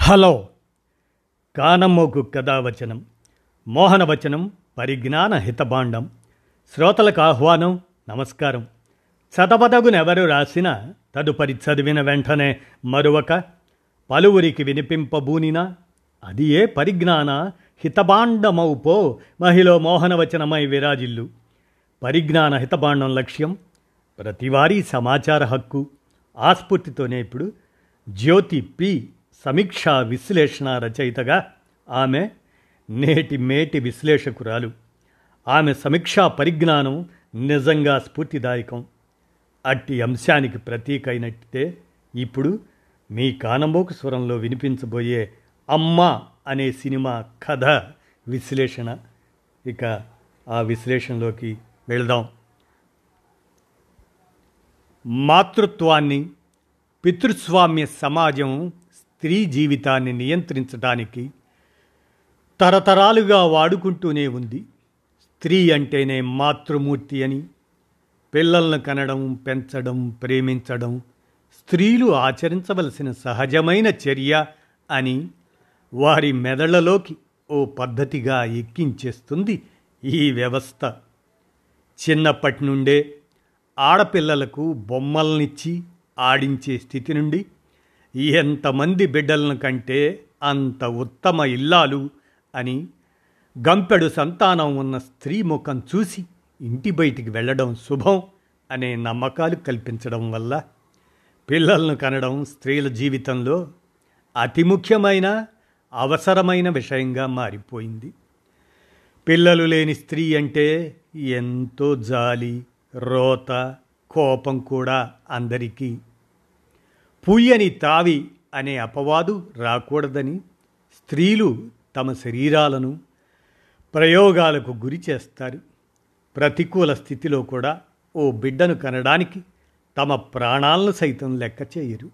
hello కానమ్మోకు కథావచనం మోహనవచనం పరిజ్ఞాన హితభాండం శ్రోతలకు ఆహ్వానం నమస్కారం చదవదగునెవరు రాసిన తదుపరి చదివిన వెంటనే మరొక పలువురికి వినిపింపబూనినా అది ఏ పరిజ్ఞాన హితభాండమౌపో మహిళ మోహనవచనమై విరాజిల్లు పరిజ్ఞాన హితభాండం లక్ష్యం ప్రతివారీ సమాచార హక్కు ఆస్ఫూర్తితోనే ఇప్పుడు జ్యోతి పి సమీక్షా విశ్లేషణ రచయితగా ఆమె నేటి మేటి విశ్లేషకురాలు ఆమె సమీక్షా పరిజ్ఞానం నిజంగా స్ఫూర్తిదాయకం అట్టి అంశానికి ప్రతీక అయినట్టే ఇప్పుడు మీ కానంబోకు స్వరంలో వినిపించబోయే అమ్మ అనే సినిమా కథ విశ్లేషణ ఇక ఆ విశ్లేషణలోకి వెళదాం మాతృత్వాన్ని పితృస్వామ్య సమాజం స్త్రీ జీవితాన్ని నియంత్రించడానికి తరతరాలుగా వాడుకుంటూనే ఉంది స్త్రీ అంటేనే మాతృమూర్తి అని పిల్లలను కనడం పెంచడం ప్రేమించడం స్త్రీలు ఆచరించవలసిన సహజమైన చర్య అని వారి మెదళ్లలోకి ఓ పద్ధతిగా ఎక్కించేస్తుంది ఈ వ్యవస్థ చిన్నప్పటి నుండే ఆడపిల్లలకు బొమ్మలనిచ్చి ఆడించే స్థితి నుండి ఎంతమంది బిడ్డలను కంటే అంత ఉత్తమ ఇల్లాలు అని గంపెడు సంతానం ఉన్న స్త్రీ ముఖం చూసి ఇంటి బయటికి వెళ్ళడం శుభం అనే నమ్మకాలు కల్పించడం వల్ల పిల్లలను కనడం స్త్రీల జీవితంలో అతి ముఖ్యమైన అవసరమైన విషయంగా మారిపోయింది పిల్లలు లేని స్త్రీ అంటే ఎంతో జాలి రోత కోపం కూడా అందరికీ పుయ్యని తావి అనే అపవాదు రాకూడదని స్త్రీలు తమ శరీరాలను ప్రయోగాలకు గురి చేస్తారు ప్రతికూల స్థితిలో కూడా ఓ బిడ్డను కనడానికి తమ ప్రాణాలను సైతం లెక్క చేయరు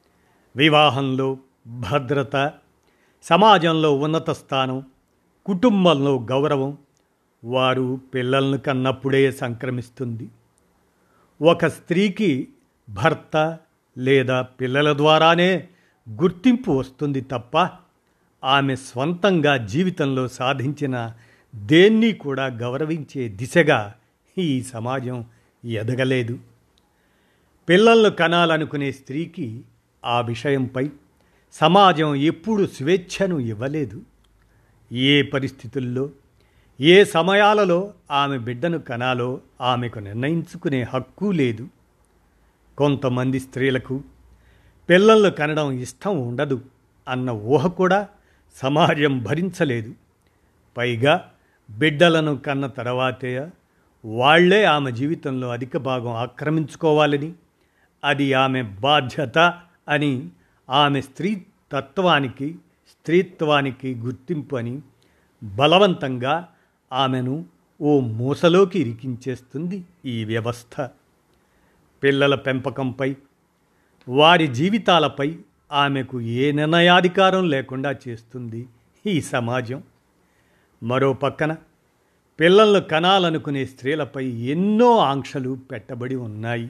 వివాహంలో భద్రత సమాజంలో ఉన్నత స్థానం కుటుంబంలో గౌరవం వారు పిల్లలను కన్నప్పుడే సంక్రమిస్తుంది ఒక స్త్రీకి భర్త లేదా పిల్లల ద్వారానే గుర్తింపు వస్తుంది తప్ప ఆమె స్వంతంగా జీవితంలో సాధించిన దేన్ని కూడా గౌరవించే దిశగా ఈ సమాజం ఎదగలేదు పిల్లలను కనాలనుకునే స్త్రీకి ఆ విషయంపై సమాజం ఎప్పుడు స్వేచ్ఛను ఇవ్వలేదు ఏ పరిస్థితుల్లో ఏ సమయాలలో ఆమె బిడ్డను కనాలో ఆమెకు నిర్ణయించుకునే హక్కు లేదు కొంతమంది స్త్రీలకు పిల్లలను కనడం ఇష్టం ఉండదు అన్న ఊహ కూడా సమాజం భరించలేదు పైగా బిడ్డలను కన్న తర్వాతే వాళ్లే ఆమె జీవితంలో అధిక భాగం ఆక్రమించుకోవాలని అది ఆమె బాధ్యత అని ఆమె స్త్రీ తత్వానికి స్త్రీత్వానికి గుర్తింపు అని బలవంతంగా ఆమెను ఓ మూసలోకి ఇరికించేస్తుంది ఈ వ్యవస్థ పిల్లల పెంపకంపై వారి జీవితాలపై ఆమెకు ఏ నిర్ణయాధికారం లేకుండా చేస్తుంది ఈ సమాజం మరో పక్కన పిల్లలను కనాలనుకునే స్త్రీలపై ఎన్నో ఆంక్షలు పెట్టబడి ఉన్నాయి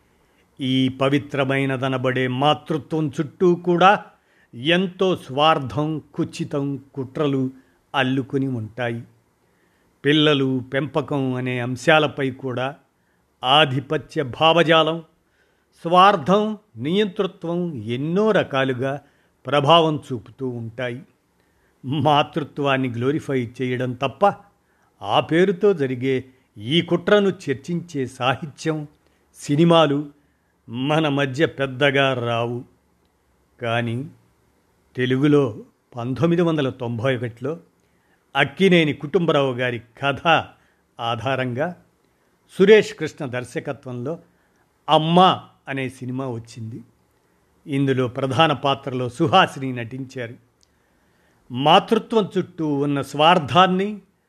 ఈ పవిత్రమైనదనబడే మాతృత్వం చుట్టూ కూడా ఎంతో స్వార్థం కుచితం కుట్రలు అల్లుకుని ఉంటాయి పిల్లలు పెంపకం అనే అంశాలపై కూడా ఆధిపత్య భావజాలం స్వార్థం నియంతృత్వం ఎన్నో రకాలుగా ప్రభావం చూపుతూ ఉంటాయి మాతృత్వాన్ని గ్లోరిఫై చేయడం తప్ప ఆ పేరుతో జరిగే ఈ కుట్రను చర్చించే సాహిత్యం సినిమాలు మన మధ్య పెద్దగా రావు కానీ తెలుగులో పంతొమ్మిది వందల తొంభై ఒకటిలో అక్కినేని కుటుంబరావు గారి కథ ఆధారంగా సురేష్ కృష్ణ దర్శకత్వంలో అమ్మ అనే సినిమా వచ్చింది ఇందులో ప్రధాన పాత్రలో సుహాసిని నటించారు మాతృత్వం చుట్టూ ఉన్న స్వార్థాన్ని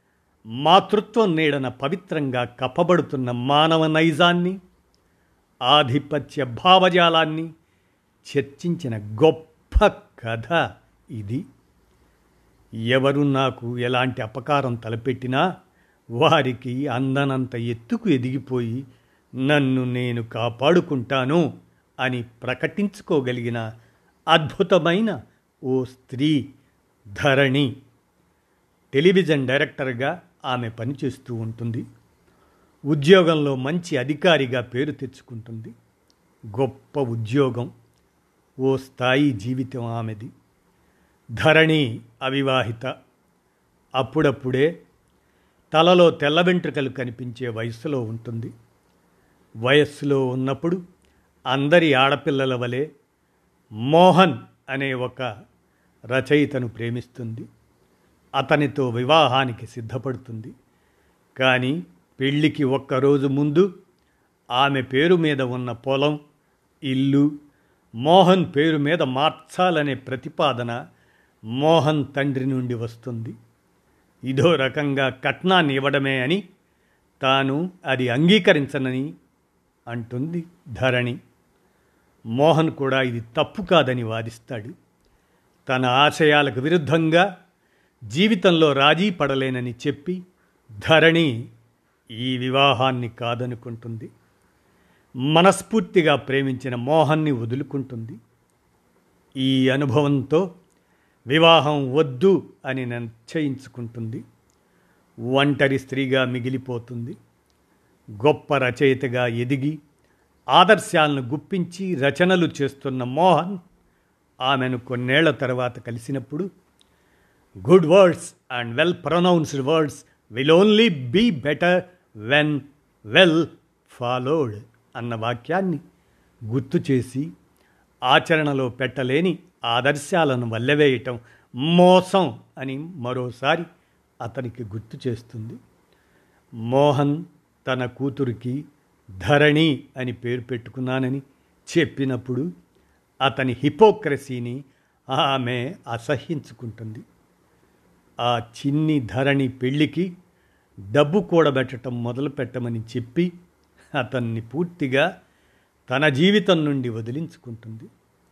మాతృత్వం నీడన పవిత్రంగా కప్పబడుతున్న మానవ నైజాన్ని ఆధిపత్య భావజాలాన్ని చర్చించిన గొప్ప కథ ఇది ఎవరు నాకు ఎలాంటి అపకారం తలపెట్టినా వారికి అందనంత ఎత్తుకు ఎదిగిపోయి నన్ను నేను కాపాడుకుంటాను అని ప్రకటించుకోగలిగిన అద్భుతమైన ఓ స్త్రీ ధరణి టెలివిజన్ డైరెక్టర్గా ఆమె పనిచేస్తూ ఉంటుంది ఉద్యోగంలో మంచి అధికారిగా పేరు తెచ్చుకుంటుంది గొప్ప ఉద్యోగం ఓ స్థాయి జీవితం ఆమెది ధరణి అవివాహిత అప్పుడప్పుడే తలలో తెల్ల వెంట్రుకలు కనిపించే వయస్సులో ఉంటుంది వయస్సులో ఉన్నప్పుడు అందరి ఆడపిల్లల వలె మోహన్ అనే ఒక రచయితను ప్రేమిస్తుంది అతనితో వివాహానికి సిద్ధపడుతుంది కానీ పెళ్ళికి ఒక్కరోజు ముందు ఆమె పేరు మీద ఉన్న పొలం ఇల్లు మోహన్ పేరు మీద మార్చాలనే ప్రతిపాదన మోహన్ తండ్రి నుండి వస్తుంది ఇదో రకంగా కట్నాన్ని ఇవ్వడమే అని తాను అది అంగీకరించనని అంటుంది ధరణి మోహన్ కూడా ఇది తప్పు కాదని వాదిస్తాడు తన ఆశయాలకు విరుద్ధంగా జీవితంలో రాజీ పడలేనని చెప్పి ధరణి ఈ వివాహాన్ని కాదనుకుంటుంది మనస్ఫూర్తిగా ప్రేమించిన మోహన్ని వదులుకుంటుంది ఈ అనుభవంతో వివాహం వద్దు అని నిశ్చయించుకుంటుంది ఒంటరి స్త్రీగా మిగిలిపోతుంది గొప్ప రచయితగా ఎదిగి ఆదర్శాలను గుప్పించి రచనలు చేస్తున్న మోహన్ ఆమెను కొన్నేళ్ల తర్వాత కలిసినప్పుడు good words and well pronounced words will only be better when well followed అన్న వాక్యాన్ని గుర్తు చేసి ఆచరణలో పెట్టలేని ఆదర్శాలను వల్లవేయటం మోసం అని మరోసారి అతనికి గుర్తు చేస్తుంది మోహన్ తన కూతురికి ధరణి అని పేరు పెట్టుకున్నానని చెప్పినప్పుడు అతని హిపోక్రసీని ఆమె అసహించుకుంటుంది ఆ చిన్ని ధరణి పెళ్ళికి డబ్బు కూడబెట్టడం మొదలు పెట్టమని చెప్పి అతన్ని పూర్తిగా తన జీవితం నుండి వదిలించుకుంటుంది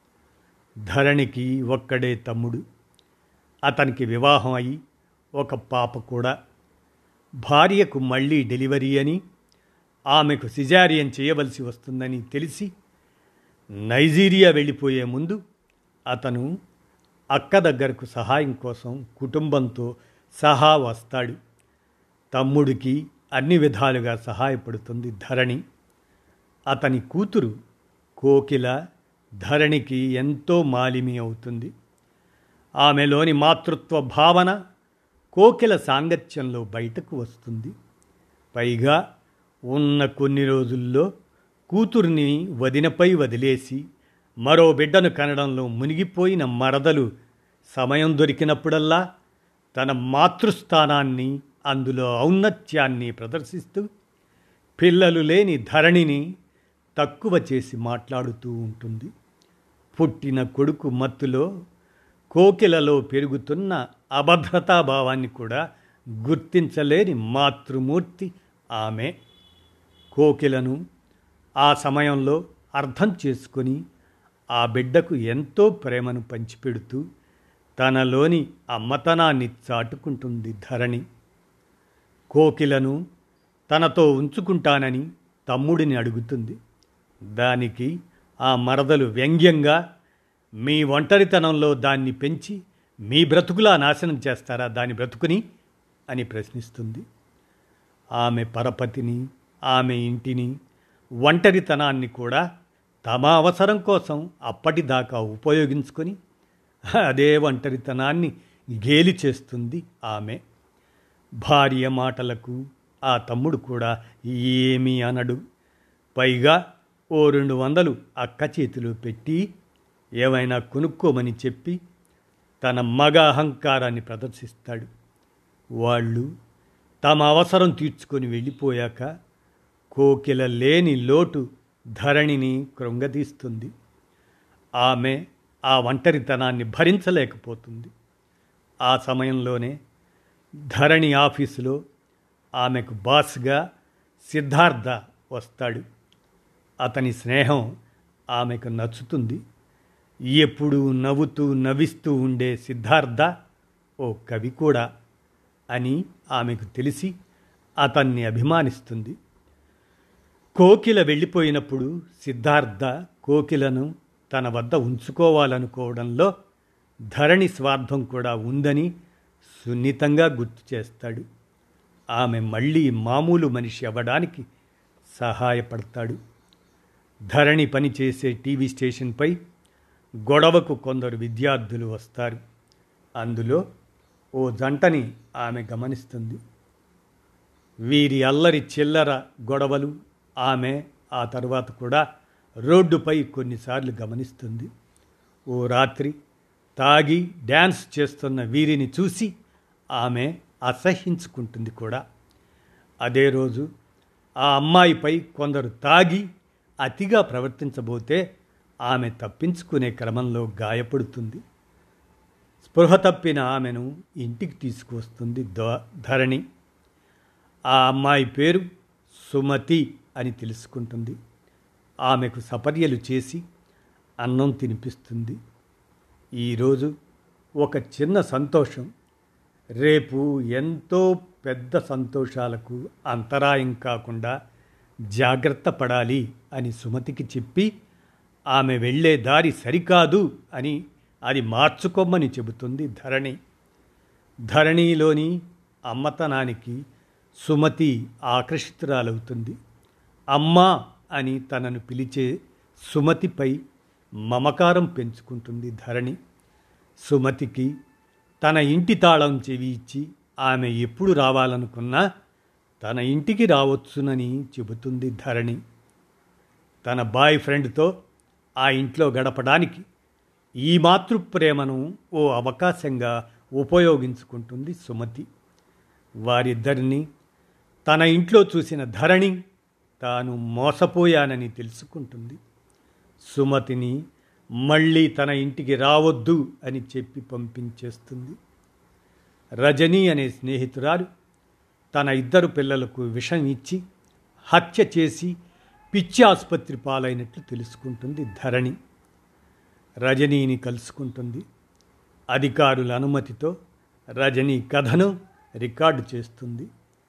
ధరణికి ఒక్కడే తమ్ముడు అతనికి వివాహం అయి ఒక పాప కూడా భార్యకు మళ్ళీ డెలివరీ అని ఆమెకు సిజారియన్ చేయవలసి వస్తుందని తెలిసి నైజీరియా వెళ్ళిపోయే ముందు అతను అక్క దగ్గరకు సహాయం కోసం కుటుంబంతో సహా వస్తాడు తమ్ముడికి అన్ని విధాలుగా సహాయపడుతుంది ధరణి అతని కూతురు కోకిల ధరణికి ఎంతో మాలిమి అవుతుంది ఆమెలోని మాతృత్వ భావన కోకిల సాంగత్యంలో బయటకు వస్తుంది పైగా ఉన్న కొన్ని రోజుల్లో కూతుర్ని వదినపై వదిలేసి మరో బిడ్డను కనడంలో మునిగిపోయిన మరదలు సమయం దొరికినప్పుడల్లా తన మాతృస్థానాన్ని అందులో ఔన్నత్యాన్ని ప్రదర్శిస్తూ పిల్లలు లేని ధరణిని తక్కువ చేసి మాట్లాడుతూ ఉంటుంది పుట్టిన కొడుకు మత్తులో కోకిలలో పెరుగుతున్న అభద్రతాభావాన్ని కూడా గుర్తించలేని మాతృమూర్తి ఆమె కోకిలను ఆ సమయంలో అర్థం చేసుకొని ఆ బిడ్డకు ఎంతో ప్రేమను పంచిపెడుతూ తనలోని అమ్మతనాన్ని చాటుకుంటుంది ధరణి కోకిలను తనతో ఉంచుకుంటానని తమ్ముడిని అడుగుతుంది దానికి ఆ మరదలు వ్యంగ్యంగా మీ ఒంటరితనంలో దాన్ని పెంచి మీ బ్రతుకులా నాశనం చేస్తారా దాని బ్రతుకుని అని ప్రశ్నిస్తుంది ఆమె పరపతిని ఆమె ఇంటిని ఒంటరితనాన్ని కూడా తమ అవసరం కోసం అప్పటిదాకా ఉపయోగించుకొని అదే ఒంటరితనాన్ని గేలి చేస్తుంది ఆమె భార్య మాటలకు ఆ తమ్ముడు కూడా ఏమీ అనడు పైగా ఓ రెండు వందలు అక్క చేతిలో పెట్టి ఏమైనా కొనుక్కోమని చెప్పి తన మగ అహంకారాన్ని ప్రదర్శిస్తాడు వాళ్ళు తమ అవసరం తీర్చుకొని వెళ్ళిపోయాక కోకిల లేని లోటు ధరణిని కృంగదీస్తుంది ఆమె ఆ ఒంటరితనాన్ని భరించలేకపోతుంది ఆ సమయంలోనే ధరణి ఆఫీసులో ఆమెకు బాస్గా సిద్ధార్థ వస్తాడు అతని స్నేహం ఆమెకు నచ్చుతుంది ఎప్పుడు నవ్వుతూ నవ్విస్తూ ఉండే సిద్ధార్థ ఓ కవి కూడా అని ఆమెకు తెలిసి అతన్ని అభిమానిస్తుంది కోకిల వెళ్ళిపోయినప్పుడు సిద్ధార్థ కోకిలను తన వద్ద ఉంచుకోవాలనుకోవడంలో ధరణి స్వార్థం కూడా ఉందని సున్నితంగా గుర్తు చేస్తాడు ఆమె మళ్ళీ మామూలు మనిషి అవ్వడానికి సహాయపడతాడు ధరణి పనిచేసే టీవీ స్టేషన్పై గొడవకు కొందరు విద్యార్థులు వస్తారు అందులో ఓ జంటని ఆమె గమనిస్తుంది వీరి అల్లరి చిల్లర గొడవలు ఆమె ఆ తర్వాత కూడా రోడ్డుపై కొన్నిసార్లు గమనిస్తుంది ఓ రాత్రి తాగి డ్యాన్స్ చేస్తున్న వీరిని చూసి ఆమె అసహించుకుంటుంది కూడా అదే రోజు ఆ అమ్మాయిపై కొందరు తాగి అతిగా ప్రవర్తించబోతే ఆమె తప్పించుకునే క్రమంలో గాయపడుతుంది స్పృహ తప్పిన ఆమెను ఇంటికి తీసుకువస్తుంది ధరణి ఆ అమ్మాయి పేరు సుమతి అని తెలుసుకుంటుంది ఆమెకు సపర్యలు చేసి అన్నం తినిపిస్తుంది ఈరోజు ఒక చిన్న సంతోషం రేపు ఎంతో పెద్ద సంతోషాలకు అంతరాయం కాకుండా జాగ్రత్త పడాలి అని సుమతికి చెప్పి ఆమె వెళ్ళే దారి సరికాదు అని అది మార్చుకోమని చెబుతుంది ధరణి ధరణిలోని అమ్మతనానికి సుమతి ఆకర్షితురాలవుతుంది అమ్మా అని తనను పిలిచే సుమతిపై మమకారం పెంచుకుంటుంది ధరణి సుమతికి తన ఇంటి తాళం చెవి ఇచ్చి ఆమె ఎప్పుడు రావాలనుకున్నా తన ఇంటికి రావచ్చునని చెబుతుంది ధరణి తన బాయ్ ఫ్రెండ్తో ఆ ఇంట్లో గడపడానికి ఈ మాతృప్రేమను ఓ అవకాశంగా ఉపయోగించుకుంటుంది సుమతి వారిద్దరిని తన ఇంట్లో చూసిన ధరణి తాను మోసపోయానని తెలుసుకుంటుంది సుమతిని మళ్ళీ తన ఇంటికి రావద్దు అని చెప్పి పంపించేస్తుంది రజనీ అనే స్నేహితురాలు తన ఇద్దరు పిల్లలకు విషం ఇచ్చి హత్య చేసి పిచ్చి ఆసుపత్రి పాలైనట్లు తెలుసుకుంటుంది ధరణి రజనీని కలుసుకుంటుంది అధికారుల అనుమతితో రజనీ కథను రికార్డు చేస్తుంది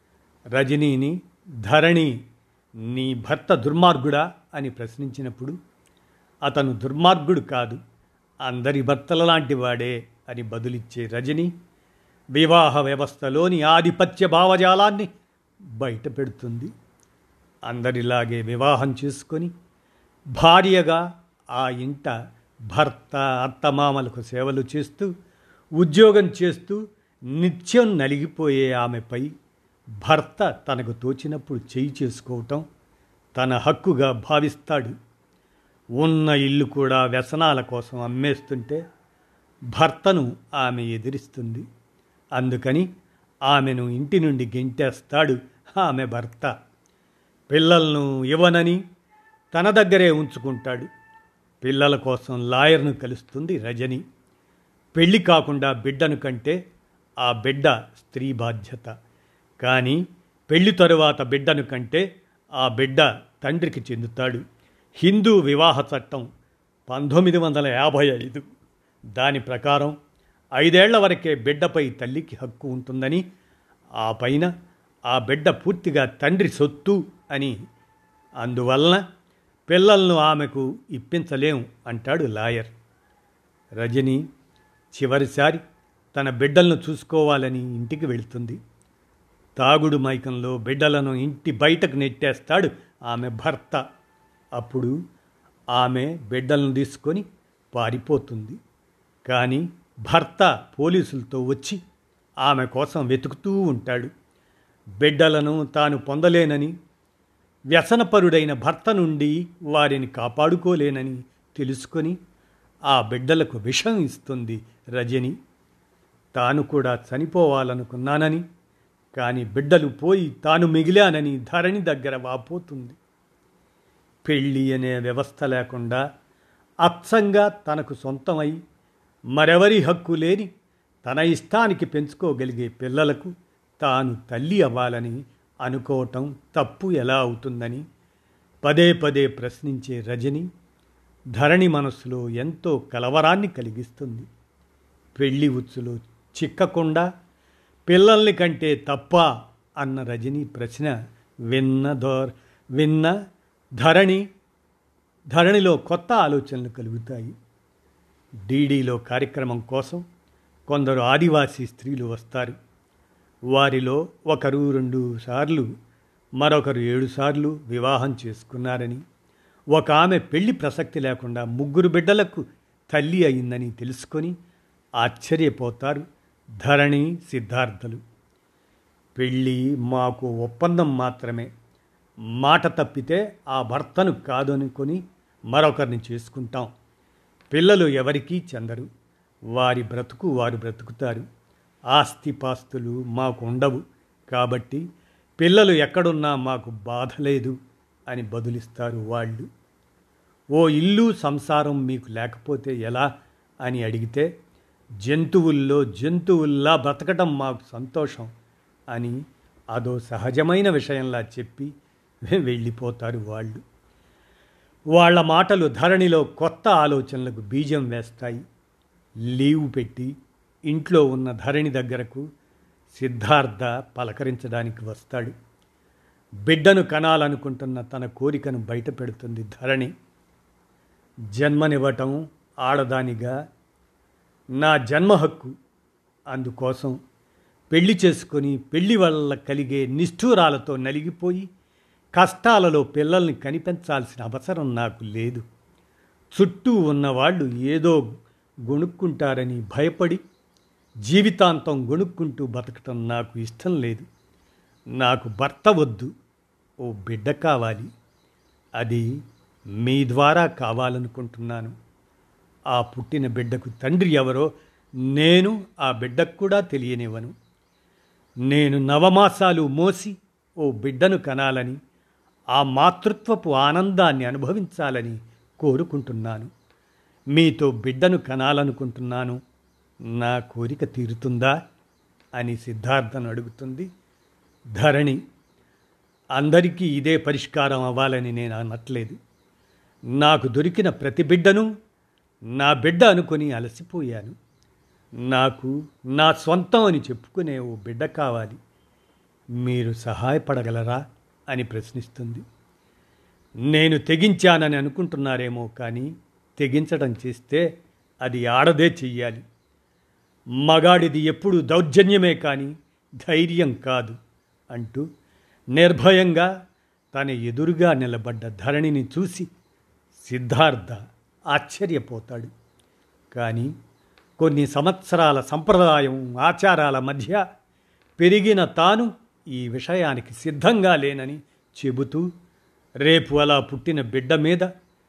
రజనీని ధరణి నీ భర్త దుర్మార్గుడా అని ప్రశ్నించినప్పుడు అతను దుర్మార్గుడు కాదు అందరి భర్తల లాంటి వాడే అని బదులిచ్చే రజని వివాహ వ్యవస్థలోని ఆధిపత్య భావజాలాన్ని బయట పెడుతుంది అందరిలాగే వివాహం చేసుకొని భార్యగా ఆ ఇంట భర్త అత్తమామలకు సేవలు చేస్తూ ఉద్యోగం చేస్తూ నిత్యం నలిగిపోయే ఆమెపై భర్త తనకు తోచినప్పుడు చేయి చేసుకోవటం తన హక్కుగా భావిస్తాడు ఉన్న ఇల్లు కూడా వ్యసనాల కోసం అమ్మేస్తుంటే భర్తను ఆమె ఎదిరిస్తుంది అందుకని ఆమెను ఇంటి నుండి గెంటేస్తాడు ఆమె భర్త పిల్లలను ఇవ్వనని తన దగ్గరే ఉంచుకుంటాడు పిల్లల కోసం లాయర్ను కలుస్తుంది రజని పెళ్ళి కాకుండా బిడ్డను కంటే ఆ బిడ్డ స్త్రీ బాధ్యత కానీ పెళ్లి తరువాత బిడ్డను కంటే ఆ బిడ్డ తండ్రికి చెందుతాడు హిందూ వివాహ చట్టం పంతొమ్మిది వందల యాభై ఐదు దాని ప్రకారం ఐదేళ్ల వరకే బిడ్డపై తల్లికి హక్కు ఉంటుందని ఆ పైన ఆ బిడ్డ పూర్తిగా తండ్రి సొత్తు అని అందువలన పిల్లలను ఆమెకు ఇప్పించలేం అంటాడు లాయర్ రజని చివరిసారి తన బిడ్డలను చూసుకోవాలని ఇంటికి వెళుతుంది తాగుడు మైకంలో బిడ్డలను ఇంటి బయటకు నెట్టేస్తాడు ఆమె భర్త అప్పుడు ఆమె బిడ్డలను తీసుకొని పారిపోతుంది కానీ భర్త పోలీసులతో వచ్చి ఆమె కోసం వెతుకుతూ ఉంటాడు బిడ్డలను తాను పొందలేనని వ్యసనపరుడైన భర్త నుండి వారిని కాపాడుకోలేనని తెలుసుకొని ఆ బిడ్డలకు విషం ఇస్తుంది రజని తాను కూడా చనిపోవాలనుకున్నానని కానీ బిడ్డలు పోయి తాను మిగిలానని ధరణి దగ్గర వాపోతుంది పెళ్ళి అనే వ్యవస్థ లేకుండా అచ్చంగా తనకు సొంతమై మరెవరి హక్కు లేని తన ఇష్టానికి పెంచుకోగలిగే పిల్లలకు తాను తల్లి అవ్వాలని అనుకోవటం తప్పు ఎలా అవుతుందని పదే పదే ప్రశ్నించే రజని ధరణి మనస్సులో ఎంతో కలవరాన్ని కలిగిస్తుంది పెళ్లి ఉచ్చులో చిక్కకుండా పిల్లల్ని కంటే తప్ప అన్న రజని ప్రశ్న విన్న దోర్ విన్న ధరణి ధరణిలో కొత్త ఆలోచనలు కలుగుతాయి డీడీలో కార్యక్రమం కోసం కొందరు ఆదివాసీ స్త్రీలు వస్తారు వారిలో ఒకరు రెండు సార్లు మరొకరు ఏడు సార్లు వివాహం చేసుకున్నారని ఒక ఆమె పెళ్లి ప్రసక్తి లేకుండా ముగ్గురు బిడ్డలకు తల్లి అయిందని తెలుసుకొని ఆశ్చర్యపోతారు ధరణి సిద్ధార్థులు పెళ్ళి మాకు ఒప్పందం మాత్రమే మాట తప్పితే ఆ భర్తను కాదనుకొని మరొకరిని చేసుకుంటాం పిల్లలు ఎవరికీ చెందరు వారి బ్రతుకు వారు బ్రతుకుతారు ఆస్తిపాస్తులు మాకు ఉండవు కాబట్టి పిల్లలు ఎక్కడున్నా మాకు బాధ లేదు అని బదులిస్తారు వాళ్ళు ఓ ఇల్లు సంసారం మీకు లేకపోతే ఎలా అని అడిగితే జంతువుల్లో జంతువుల్లా బ్రతకటం మాకు సంతోషం అని అదో సహజమైన విషయంలా చెప్పి వెళ్ళిపోతారు వాళ్ళు వాళ్ళ మాటలు ధరణిలో కొత్త ఆలోచనలకు బీజం వేస్తాయి లీవ్ పెట్టి ఇంట్లో ఉన్న ధరణి దగ్గరకు సిద్ధార్థ పలకరించడానికి వస్తాడు బిడ్డను కనాలనుకుంటున్న తన కోరికను బయట పెడుతుంది ధరణి జన్మనివ్వటం ఆడదానిగా నా జన్మ హక్కు అందుకోసం పెళ్లి చేసుకొని పెళ్లి వల్ల కలిగే నిష్ఠూరాలతో నలిగిపోయి కష్టాలలో పిల్లల్ని కనిపించాల్సిన అవసరం నాకు లేదు చుట్టూ ఉన్నవాళ్ళు ఏదో గొణుక్కుంటారని భయపడి జీవితాంతం గొణుక్కుంటూ బతకటం నాకు ఇష్టం లేదు నాకు భర్త వద్దు ఓ బిడ్డ కావాలి అది మీ ద్వారా కావాలనుకుంటున్నాను ఆ పుట్టిన బిడ్డకు తండ్రి ఎవరో నేను ఆ బిడ్డకు కూడా తెలియనివ్వను నేను నవమాసాలు మోసి ఓ బిడ్డను కనాలని ఆ మాతృత్వపు ఆనందాన్ని అనుభవించాలని కోరుకుంటున్నాను మీతో బిడ్డను కనాలనుకుంటున్నాను నా కోరిక తీరుతుందా అని సిద్ధార్థను అడుగుతుంది ధరణి అందరికీ ఇదే పరిష్కారం అవ్వాలని నేను అనట్లేదు నాకు దొరికిన ప్రతి బిడ్డను నా బిడ్డ అనుకొని అలసిపోయాను నాకు నా సొంతం అని చెప్పుకునే ఓ బిడ్డ కావాలి మీరు సహాయపడగలరా అని ప్రశ్నిస్తుంది నేను తెగించానని అనుకుంటున్నారేమో కానీ తెగించడం చేస్తే అది ఆడదే చెయ్యాలి మగాడిది ఎప్పుడు దౌర్జన్యమే కానీ ధైర్యం కాదు అంటూ నిర్భయంగా తన ఎదురుగా నిలబడ్డ ధరణిని చూసి సిద్ధార్థ ఆశ్చర్యపోతాడు కానీ కొన్ని సంవత్సరాల సంప్రదాయం ఆచారాల మధ్య పెరిగిన తాను ఈ విషయానికి సిద్ధంగా లేనని చెబుతూ రేపు అలా పుట్టిన బిడ్డ మీద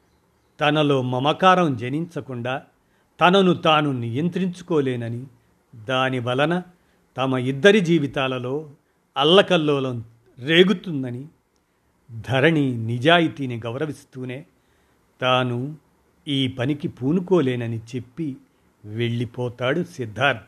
తనలో మమకారం జనించకుండా తనను తాను నియంత్రించుకోలేనని దాని వలన తమ ఇద్దరి జీవితాలలో అల్లకల్లోలం రేగుతుందని ధరణి నిజాయితీని గౌరవిస్తూనే తాను ఈ పనికి పూనుకోలేనని చెప్పి వెళ్ళిపోతాడు సిద్ధార్థ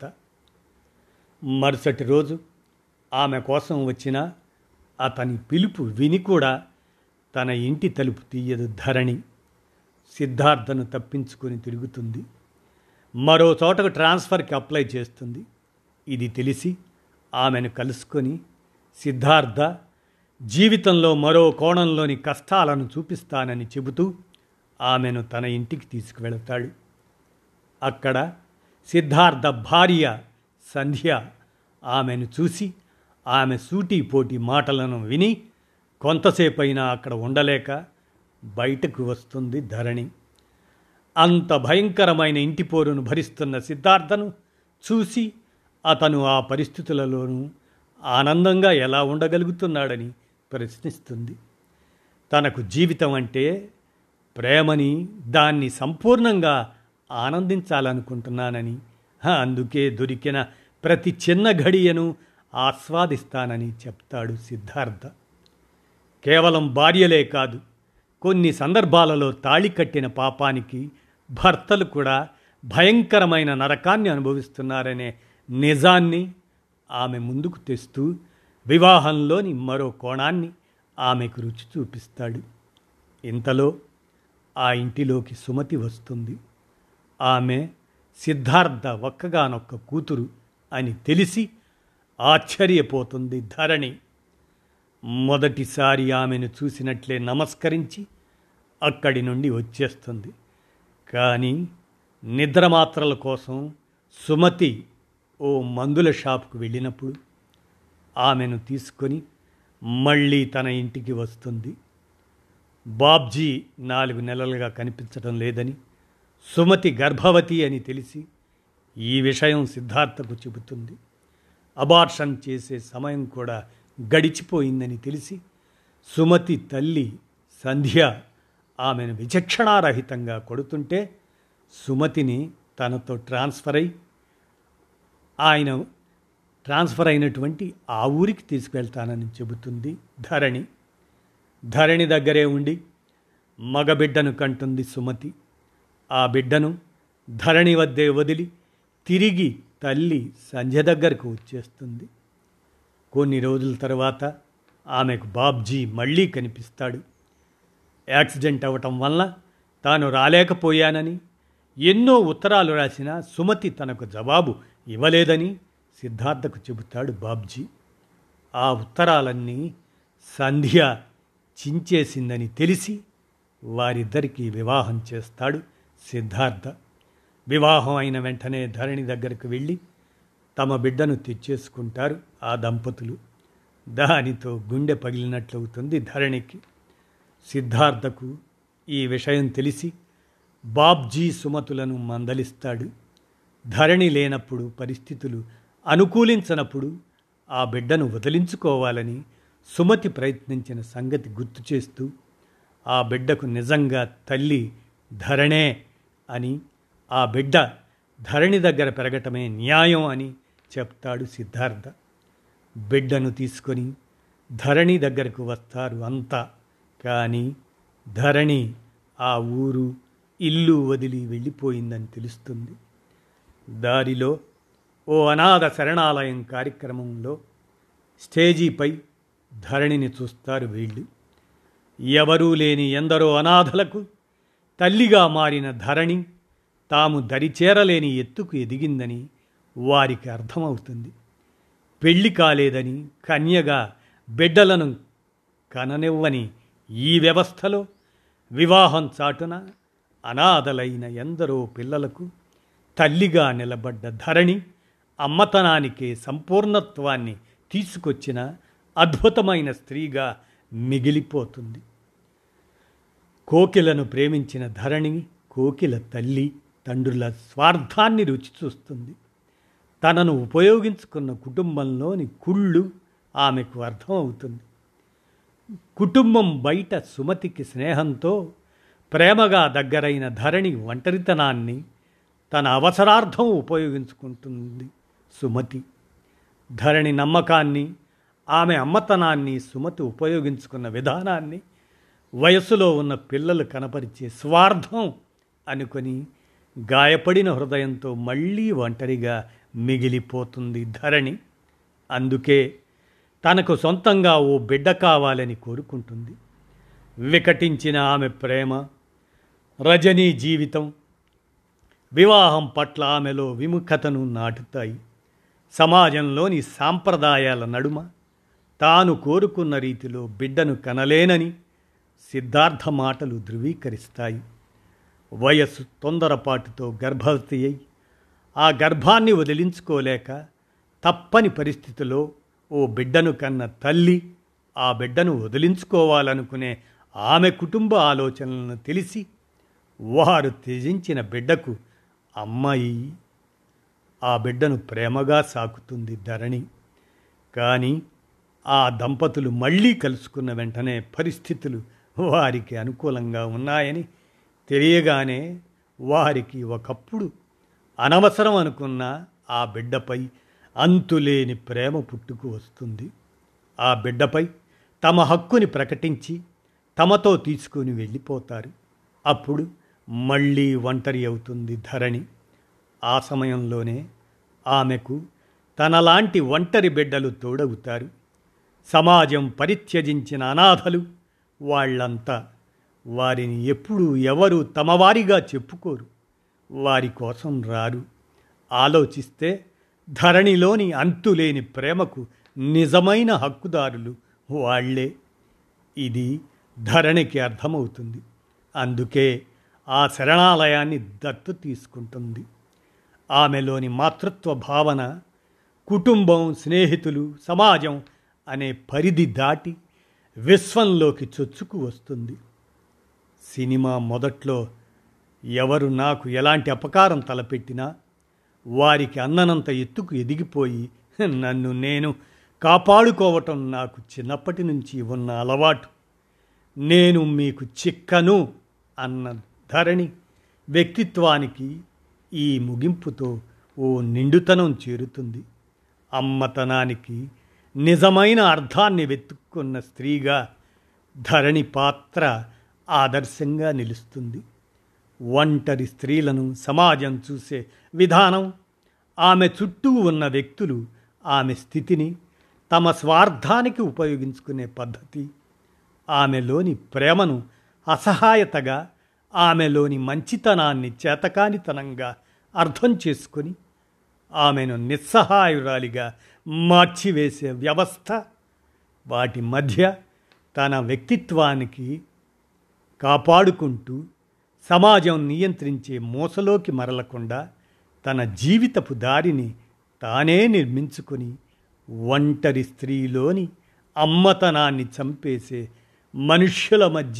మరుసటి రోజు ఆమె కోసం వచ్చిన అతని పిలుపు విని కూడా తన ఇంటి తలుపు తీయదు ధరణి సిద్ధార్థను తప్పించుకొని తిరుగుతుంది మరో చోటకు ట్రాన్స్ఫర్కి అప్లై చేస్తుంది ఇది తెలిసి ఆమెను కలుసుకొని సిద్ధార్థ జీవితంలో మరో కోణంలోని కష్టాలను చూపిస్తానని చెబుతూ ఆమెను తన ఇంటికి తీసుకువెళతాడు అక్కడ సిద్ధార్థ భార్య సంధ్య ఆమెను చూసి ఆమె సూటిపోటి మాటలను విని కొంతసేపైనా అక్కడ ఉండలేక బయటకు వస్తుంది ధరణి అంత భయంకరమైన ఇంటి పోరును భరిస్తున్న సిద్ధార్థను చూసి అతను ఆ పరిస్థితులలోనూ ఆనందంగా ఎలా ఉండగలుగుతున్నాడని ప్రశ్నిస్తుంది తనకు జీవితం అంటే ప్రేమని దాన్ని సంపూర్ణంగా ఆనందించాలనుకుంటున్నానని అందుకే దొరికిన ప్రతి చిన్న ఘడియను ఆస్వాదిస్తానని చెప్తాడు సిద్ధార్థ కేవలం భార్యలే కాదు కొన్ని సందర్భాలలో తాళి కట్టిన పాపానికి భర్తలు కూడా భయంకరమైన నరకాన్ని అనుభవిస్తున్నారనే నిజాన్ని ఆమె ముందుకు తెస్తూ వివాహంలోని మరో కోణాన్ని ఆమెకు రుచి చూపిస్తాడు ఇంతలో ఆ ఇంటిలోకి సుమతి వస్తుంది ఆమె సిద్ధార్థ ఒక్కగానొక్క కూతురు అని తెలిసి ఆశ్చర్యపోతుంది ధరణి మొదటిసారి ఆమెను చూసినట్లే నమస్కరించి అక్కడి నుండి వచ్చేస్తుంది కానీ నిద్రమాత్రల కోసం సుమతి ఓ మందుల షాప్కు వెళ్ళినప్పుడు ఆమెను తీసుకొని మళ్ళీ తన ఇంటికి వస్తుంది బాబ్జీ నాలుగు నెలలుగా కనిపించడం లేదని సుమతి గర్భవతి అని తెలిసి ఈ విషయం సిద్ధార్థకు చెబుతుంది అబార్షన్ చేసే సమయం కూడా గడిచిపోయిందని తెలిసి సుమతి తల్లి సంధ్య ఆమెను విచక్షణారహితంగా కొడుతుంటే సుమతిని తనతో ట్రాన్స్ఫర్ అయి ఆయన ట్రాన్స్ఫర్ అయినటువంటి ఆ ఊరికి తీసుకెళ్తానని చెబుతుంది ధరణి ధరణి దగ్గరే ఉండి మగబిడ్డను కంటుంది సుమతి ఆ బిడ్డను ధరణి వద్దే వదిలి తిరిగి తల్లి సంధ్య దగ్గరకు వచ్చేస్తుంది కొన్ని రోజుల తర్వాత ఆమెకు బాబ్జీ మళ్ళీ కనిపిస్తాడు యాక్సిడెంట్ అవ్వటం వల్ల తాను రాలేకపోయానని ఎన్నో ఉత్తరాలు రాసిన సుమతి తనకు జవాబు ఇవ్వలేదని సిద్ధార్థకు చెబుతాడు బాబ్జీ ఆ ఉత్తరాలన్నీ సంధ్య చించేసిందని తెలిసి వారిద్దరికీ వివాహం చేస్తాడు సిద్ధార్థ వివాహం అయిన వెంటనే ధరణి దగ్గరకు వెళ్ళి తమ బిడ్డను తెచ్చేసుకుంటారు ఆ దంపతులు దానితో గుండె పగిలినట్లవుతుంది ధరణికి సిద్ధార్థకు ఈ విషయం తెలిసి బాబ్జీ సుమతులను మందలిస్తాడు ధరణి లేనప్పుడు పరిస్థితులు అనుకూలించనప్పుడు ఆ బిడ్డను వదిలించుకోవాలని సుమతి ప్రయత్నించిన సంగతి గుర్తు చేస్తూ ఆ బిడ్డకు నిజంగా తల్లి ధరణే అని ఆ బిడ్డ ధరణి దగ్గర పెరగటమే న్యాయం అని చెప్తాడు సిద్ధార్థ బిడ్డను తీసుకొని ధరణి దగ్గరకు వస్తారు అంతా కానీ ధరణి ఆ ఊరు ఇల్లు వదిలి వెళ్ళిపోయిందని తెలుస్తుంది దారిలో ఓ అనాథ శరణాలయం కార్యక్రమంలో స్టేజీపై ధరణిని చూస్తారు వీళ్ళు ఎవరూ లేని ఎందరో అనాథలకు తల్లిగా మారిన ధరణి తాము దరిచేరలేని ఎత్తుకు ఎదిగిందని వారికి అర్థమవుతుంది పెళ్లి కాలేదని కన్యగా బిడ్డలను కననివ్వని ఈ వ్యవస్థలో వివాహం చాటున అనాథలైన ఎందరో పిల్లలకు తల్లిగా నిలబడ్డ ధరణి అమ్మతనానికి సంపూర్ణత్వాన్ని తీసుకొచ్చిన అద్భుతమైన స్త్రీగా మిగిలిపోతుంది కోకిలను ప్రేమించిన ధరణి కోకిల తల్లి తండ్రుల స్వార్థాన్ని రుచి చూస్తుంది తనను ఉపయోగించుకున్న కుటుంబంలోని కుళ్ళు ఆమెకు అర్థమవుతుంది కుటుంబం బయట సుమతికి స్నేహంతో ప్రేమగా దగ్గరైన ధరణి ఒంటరితనాన్ని తన అవసరార్థం ఉపయోగించుకుంటుంది సుమతి ధరణి నమ్మకాన్ని ఆమె అమ్మతనాన్ని సుమతి ఉపయోగించుకున్న విధానాన్ని వయస్సులో ఉన్న పిల్లలు కనపరిచే స్వార్థం అనుకొని గాయపడిన హృదయంతో మళ్ళీ ఒంటరిగా మిగిలిపోతుంది ధరణి అందుకే తనకు సొంతంగా ఓ బిడ్డ కావాలని కోరుకుంటుంది వికటించిన ఆమె ప్రేమ రజనీ జీవితం వివాహం పట్ల ఆమెలో విముఖతను నాటుతాయి సమాజంలోని సాంప్రదాయాల నడుమ తాను కోరుకున్న రీతిలో బిడ్డను కనలేనని సిద్ధార్థ మాటలు ధృవీకరిస్తాయి వయస్సు తొందరపాటుతో గర్భవతి అయి ఆ గర్భాన్ని వదిలించుకోలేక తప్పని పరిస్థితిలో ఓ బిడ్డను కన్న తల్లి ఆ బిడ్డను వదిలించుకోవాలనుకునే ఆమె కుటుంబ ఆలోచనలను తెలిసి వారు త్యజించిన బిడ్డకు అమ్మాయి ఆ బిడ్డను ప్రేమగా సాకుతుంది ధరణి కానీ ఆ దంపతులు మళ్ళీ కలుసుకున్న వెంటనే పరిస్థితులు వారికి అనుకూలంగా ఉన్నాయని తెలియగానే వారికి ఒకప్పుడు అనవసరం అనుకున్న ఆ బిడ్డపై అంతులేని ప్రేమ పుట్టుకు వస్తుంది ఆ బిడ్డపై తమ హక్కుని ప్రకటించి తమతో తీసుకొని వెళ్ళిపోతారు అప్పుడు మళ్ళీ ఒంటరి అవుతుంది ధరణి ఆ సమయంలోనే ఆమెకు తనలాంటి ఒంటరి బిడ్డలు తోడవుతారు సమాజం పరిత్యజించిన అనాథలు వాళ్ళంతా వారిని ఎప్పుడూ ఎవరు తమవారిగా చెప్పుకోరు వారి కోసం రారు ఆలోచిస్తే ధరణిలోని అంతులేని ప్రేమకు నిజమైన హక్కుదారులు వాళ్లే ఇది ధరణికి అర్థమవుతుంది అందుకే ఆ శరణాలయాన్ని దత్తు తీసుకుంటుంది ఆమెలోని మాతృత్వ భావన కుటుంబం స్నేహితులు సమాజం అనే పరిధి దాటి విశ్వంలోకి చొచ్చుకు వస్తుంది సినిమా మొదట్లో ఎవరు నాకు ఎలాంటి అపకారం తలపెట్టినా వారికి అన్ననంత ఎత్తుకు ఎదిగిపోయి నన్ను నేను కాపాడుకోవటం నాకు చిన్నప్పటి నుంచి ఉన్న అలవాటు నేను మీకు చిక్కను అన్న ధరణి వ్యక్తిత్వానికి ఈ ముగింపుతో ఓ నిండుతనం చేరుతుంది అమ్మతనానికి నిజమైన అర్థాన్ని వెతుక్కున్న స్త్రీగా ధరణి పాత్ర ఆదర్శంగా నిలుస్తుంది ఒంటరి స్త్రీలను సమాజం చూసే విధానం ఆమె చుట్టూ ఉన్న వ్యక్తులు ఆమె స్థితిని తమ స్వార్థానికి ఉపయోగించుకునే పద్ధతి ఆమెలోని ప్రేమను అసహాయతగా ఆమెలోని మంచితనాన్ని చేతకానితనంగా అర్థం చేసుకొని ఆమెను నిస్సహాయురాలిగా మార్చివేసే వ్యవస్థ వాటి మధ్య తన వ్యక్తిత్వానికి కాపాడుకుంటూ సమాజం నియంత్రించే మూసలోకి మరలకుండా తన జీవితపు దారిని తానే నిర్మించుకొని ఒంటరి స్త్రీలోని అమ్మతనాన్ని చంపేసే మనుష్యుల మధ్య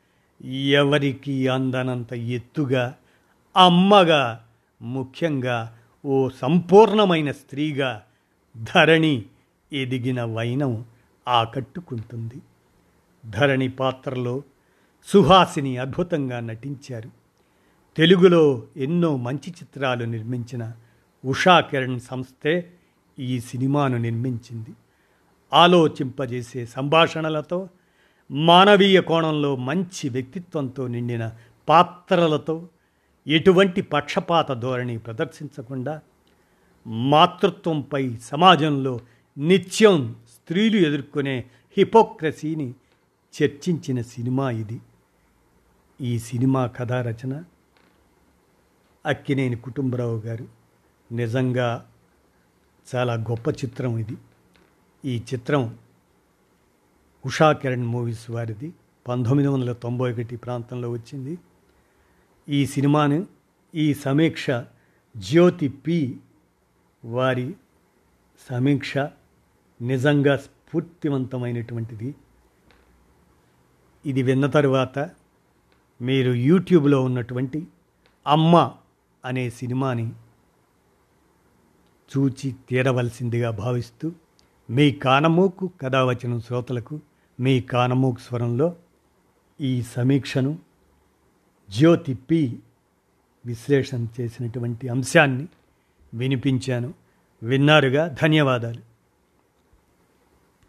ఎవరికి అందనంత ఎత్తుగా అమ్మగా ముఖ్యంగా ఓ సంపూర్ణమైన స్త్రీగా ధరణి ఎదిగిన వైనం ఆకట్టుకుంటుంది ధరణి పాత్రలో సుహాసిని అద్భుతంగా నటించారు తెలుగులో ఎన్నో మంచి చిత్రాలు నిర్మించిన ఉషా కిరణ్ సంస్థే ఈ సినిమాను నిర్మించింది ఆలోచింపజేసే సంభాషణలతో మానవీయ కోణంలో మంచి వ్యక్తిత్వంతో నిండిన పాత్రలతో ఎటువంటి పక్షపాత ధోరణి ప్రదర్శించకుండా మాతృత్వంపై సమాజంలో నిత్యం స్త్రీలు ఎదుర్కొనే హిపోక్రసీని చర్చించిన సినిమా ఇది ఈ సినిమా కథా రచన అక్కినేని కుటుంబరావు గారు నిజంగా చాలా గొప్ప చిత్రం ఇది ఈ చిత్రం ఉషా కిరణ్ మూవీస్ వారిది పంతొమ్మిది వందల తొంభై ఒకటి ప్రాంతంలో వచ్చింది ఈ సినిమాను ఈ సమీక్ష జ్యోతి పి వారి సమీక్ష నిజంగా స్ఫూర్తివంతమైనటువంటిది ఇది విన్న తరువాత మీరు యూట్యూబ్లో ఉన్నటువంటి అమ్మ అనే సినిమాని చూచి తీరవలసిందిగా భావిస్తూ మీ కానమోకు కథావచనం శ్రోతలకు మీ కానమోకు స్వరంలో ఈ సమీక్షను జ్యోతి పి విశ్లేషణ చేసినటువంటి అంశాన్ని వినిపించాను విన్నారుగా ధన్యవాదాలు